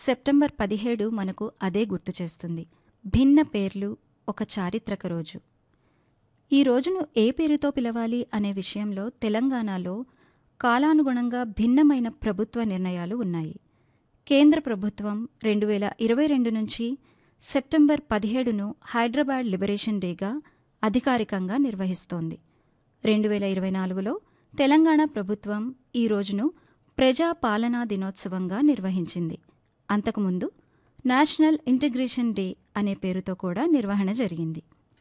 September పదిహేడు మనకు అదే గుర్తు చేస్తుంది భిన్న పేర్లు ఒక చారిత్రక రోజు ఈ రోజును ఏ పేరుతో పిలవాలి అనే విషయంలో తెలంగాణలో కాలానుగుణంగా భిన్నమైన ప్రభుత్వ నిర్ణయాలు ఉన్నాయి కేంద్ర ప్రభుత్వం రెండు వేల ఇరవై రెండు నుంచి సెప్టెంబర్ పదిహేడును హైదరాబాద్ లిబరేషన్ డేగా అధికారికంగా నిర్వహిస్తోంది రెండు వేల ఇరవై నాలుగులో తెలంగాణ ప్రభుత్వం ఈ రోజును ప్రజా పాలనా దినోత్సవంగా నిర్వహించింది అంతకుముందు నేషనల్ ఇంటిగ్రేషన్ డే అనే పేరుతో కూడా నిర్వహణ జరిగింది